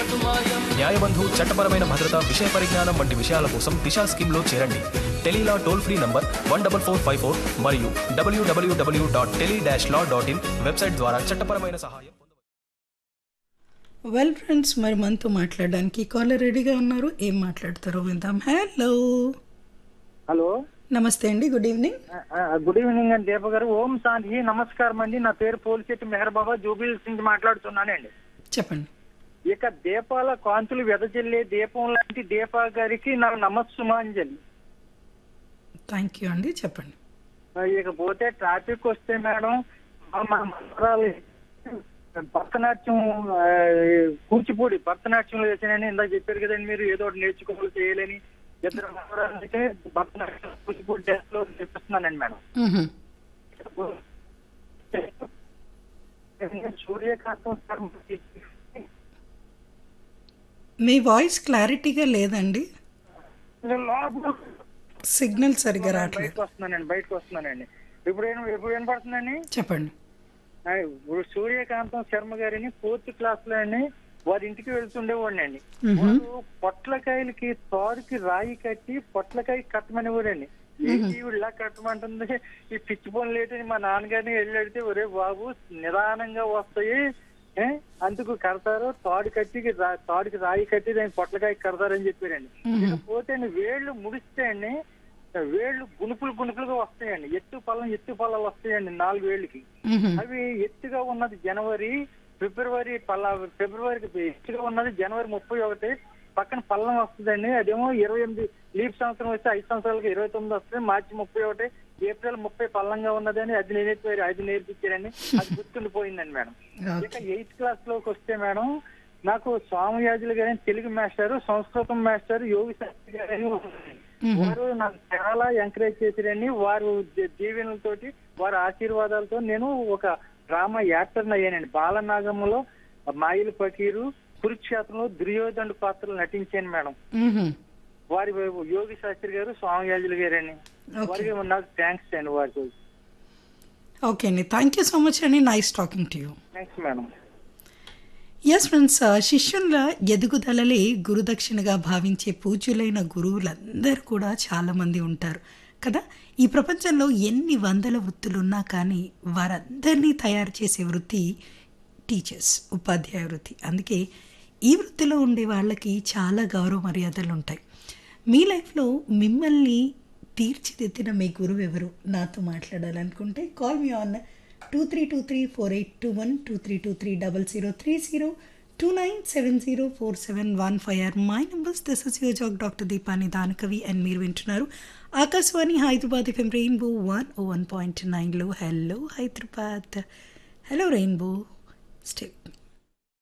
న్యాయబంధు చట్టపరమైన భద్రత విషయ పరిజ్ఞానం వంటి విషయాల కోసం దిశా స్కీమ్లో చేరండి tele law toll free number one double four five four మరియు W W W dot tele dash law dot in website ద్వారా చట్టపరమైన సహాయం వెల్ ఫ్రెండ్స్ మరి మనతో మాట్లాడడానికి కాలర్ రెడీగా ఉన్నారు ఏం మాట్లాడతారో విందాం హలో హలో నమస్తే అండి గుడ్ ఈవినింగ్ గుడ్ ఈవినింగ్ అండి దీప గారు ఓం శాంతి నమస్కారం అండి నా పేరు పోలిశెట్టి మెహర్ బాబా జూబిల్ నుంచి మాట్లాడుతున్నానండి చెప్పండి ఇక దీపాల కాంతులు వెదజల్లే దీపం లాంటి దీప గారికి నా నమస్సుమాంజలి థ్యాంక్ యూ అండి చెప్పండి ఆ, ఇకపోతే ట్రాఫిక్ వస్తే మేడం మా మా మనవరాలు భరతనాట్యం ఆ, కూచిపూడి భరతనాట్యంలో వేసానని ఇందాక చెప్పారు కదండి మీరు ఏదో ఒకటి నేర్చుకోవాలి చేయాలని ఇద్దరు మనవరాలు అయితే భరతనాట్యం కూచిపూడి డ్యాన్స్ లో చెప్పిస్తున్నానండి మేడం మ్హూ. సూర్యకాంతం సార్ మీ వాయిస్ క్లారిటీగా లేదండి లోపల సిగ్నల్ సరిగ్గా రావట్లేదు బయటకు వస్తున్నానండి బయటకు వస్తున్నానండి ఇప్పుడు ఏం ఇప్పుడు వినపడుతుందండి చెప్పండి ఆ, ఇప్పుడు సూర్యకాంతం శర్మ గారిని ఫోర్త్ క్లాస్ లో అండి వారి ఇంటికి వెళ్తుండేవాడిని అండి వారు పొట్లకాయలకి తారుకి రాయి కట్టి పొట్లకాయ కట్టమనేవారండి ఏంటి ఈవిడ ఇలా కట్టమంటుంది ఈ పిచ్చి పనులు ఏంటని మా నాన్నగారిని వెళ్ళి అడిగితే ఒరే బాబు నిదానంగా వస్తాయి ఏ? అందుకు కడతారు తాడు కట్టి రా- తాడుకి రాయి కట్టి దాని పొట్లకాయ కడతారని చెప్పారండి ఇకపోతే వేళ్ళు ముడిస్తే అండి వేళ్ళు గుణుపులు గుణుపులుగా వస్తాయండి ఎత్తు పళ్ళం ఎత్తు పళ్ళాలు వస్తాయండి నాలుగు వేళ్ళకి మ్హూ. అవి ఎత్తుగా ఉన్నది జనవరి ఫిబ్రవరి పల్ల ఫిబ్రవరికి ఎత్తుగా ఉన్నది జనవరి ముప్పై ఒకటి పక్కన పల్లం వస్తుందండి అదేమో ఇరవై ఎనిమిది లీప్ సంవత్సరం వస్తే ఐదు సంవత్సరాలకి ఇరవై తొమ్మిది వస్తుంది మార్చి ముప్పై ఒకటి ఏప్రిల్ ముప్పై పల్లంగా ఉన్నదని అది నేర్పారు అది నేర్పించారండి అది గుర్తుండిపోయిందండి మేడం ఇక ఎయిత్ క్లాస్ లోకి వస్తే మేడం నాకు స్వామియాజులు గారి తెలుగు మాస్టర్ సంస్కృతం మాస్టర్ యోగి శాస్త్రి గారని ఉన్నారు. వారు నాకు చాలా ఎంకరేజ్ చేశారండి వారు ది- దీవెనలతోటి వారి ఆశీర్వాదాలతో నేను ఒక డ్రామా యాక్టర్ అయ్యానండి బాలనాగంలో మాయిల పకీరు కురుక్షేత్రంలో దుర్యోధనుడు పాత్రలు నటించాను మేడం మ్హూ. వారి యోగి శాస్త్రి గారు స్వామియాజులు గారని వారికి నాకు థ్యాంక్స్ అండి వారికి ఓకే అండి థ్యాంక్ యూ సో మచ్ అండి nice talking to you thanks madam yes friends శిష్యుల ఎదుగుదలలే గురుదక్షిణగా భావించే పూజ్యులైన గురువులందరూ కూడా చాలామంది ఉంటారు కదా ఈ ప్రపంచంలో ఎన్ని వందల వృత్తులున్నా కానీ వారందరినీ తయారు చేసే వృత్తి టీచర్స్ ఉపాధ్యాయ వృత్తి అందుకే ఈ వృత్తిలో ఉండే వాళ్ళకి చాలా గౌరవ మర్యాదలు ఉంటాయి మీ లైఫ్లో మిమ్మల్ని తీర్చిదిద్దిన మీ గురువు ఎవరు నాతో మాట్లాడాలనుకుంటే call me on two three two three four eight two one two three two three double zero three zero two nine seven zero four seven one five or my numbers this is your jock doctor Deepani Danakavi and మీరు వింటున్నారు Akashvani Hyderabad FM rainbow one O one point నైన్లో hello Hyderabad hello rainbow stay